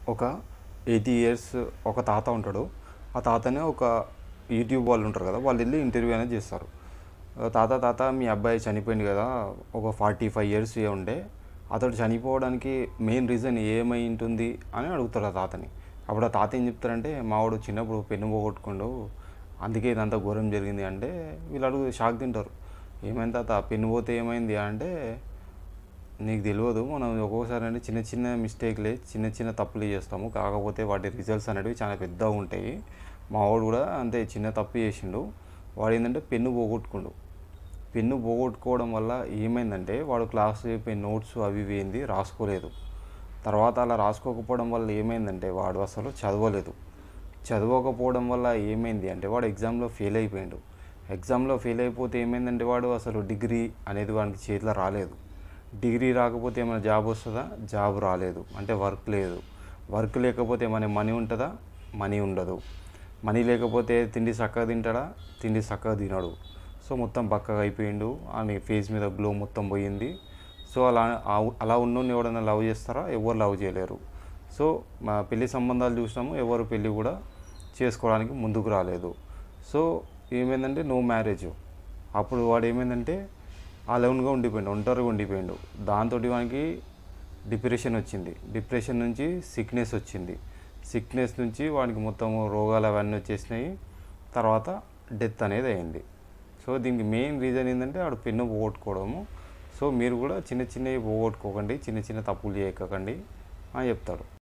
ఒక eighty years ఒక తాత ఉంటాడు ఆ తాతనే ఒక యూట్యూబ్ వాళ్ళు ఉంటారు కదా వాళ్ళు వెళ్ళి ఇంటర్వ్యూ అనేది చేస్తారు "ఆ, తాత తాత మీ అబ్బాయి చనిపోయింది కదా ఒక ఫార్టీ ఫైవ్ ఇయర్స్ ఉండే అతడు చనిపోవడానికి మెయిన్ రీజన్ ఏమై ఉంటుంది అని అడుగుతారు ఆ తాతని అప్పుడు ఆ తాత ఏం చెప్తారంటే మావాడు చిన్నప్పుడు పెన్ను పోగొట్టుకుండు అందుకే ఇదంతా ఘోరం జరిగింది అంటే వీళ్ళు అడుగు షాక్ తింటారు ఏమైంది తాత పెన్ను పోతే ఏమైంది అంటే నీకు తెలియదు మనం ఒక్కొక్కసారి అంటే చిన్న చిన్న మిస్టేక్లే చిన్న చిన్న తప్పులు చేస్తాము కాకపోతే వాటి రిజల్ట్స్ అనేవి చాలా పెద్దగా ఉంటాయి మా వాడు కూడా అంతే చిన్న తప్పు చేసిండు వాడు ఏంటంటే పెన్ను పోగొట్టుకుండు పెన్ను పోగొట్టుకోవడం వల్ల ఏమైందంటే వాడు క్లాస్ చెప్పే నోట్స్ అవి ఇవి ఏంది రాసుకోలేదు తర్వాత అలా రాసుకోకపోవడం వల్ల ఏమైందంటే వాడు అసలు చదవలేదు చదవకపోవడం వల్ల ఏమైంది అంటే వాడు ఎగ్జామ్లో ఫెయిల్ అయిపోయిండు ఎగ్జామ్లో ఫెయిల్ అయిపోతే ఏమైందంటే వాడు అసలు డిగ్రీ అనేది వాడికి చేతిలో రాలేదు డిగ్రీ రాకపోతే ఏమైనా జాబ్ వస్తుందా జాబ్ రాలేదు అంటే వర్క్ లేదు వర్క్ లేకపోతే ఏమైనా మనీ ఉంటుందా మనీ ఉండదు మనీ లేకపోతే తిండి చక్కగా తింటాడా తిండి చక్కగా తినడు సో మొత్తం బక్కగా అయిపోయిండు అని ఫేస్ మీద గ్లో మొత్తం పోయింది సో అలా ఆ- అలా ఉన్నోడిని ఎవడైనా లవ్ చేస్తారా ఎవరు లవ్ చేయలేరు సో మా పెళ్లి సంబంధాలు చూసినాము ఎవరు పెళ్ళి కూడా చేసుకోవడానికి ముందుకు రాలేదు సో ఏమైందంటే నో మ్యారేజ్ అప్పుడు వాడు ఏమైందంటే అలౌన్గా ఉండిపోయిండు ఒంటరిగా ఉండిపోయిండు దాంతో వానికి డిప్రెషన్ వచ్చింది డిప్రెషన్ నుంచి సిక్నెస్ వచ్చింది సిక్నెస్ నుంచి వానికి మొత్తం రోగాలు అవన్నీ వచ్చేసినాయి తర్వాత డెత్ అనేది అయింది సో దీనికి మెయిన్ రీజన్ ఏంటంటే వాడు పెన్ను పోగొట్టుకోవడము సో మీరు కూడా చిన్న చిన్నవి పోగొట్టుకోకండి చిన్న చిన్న తప్పులు చేయకండి అని చెప్తాడు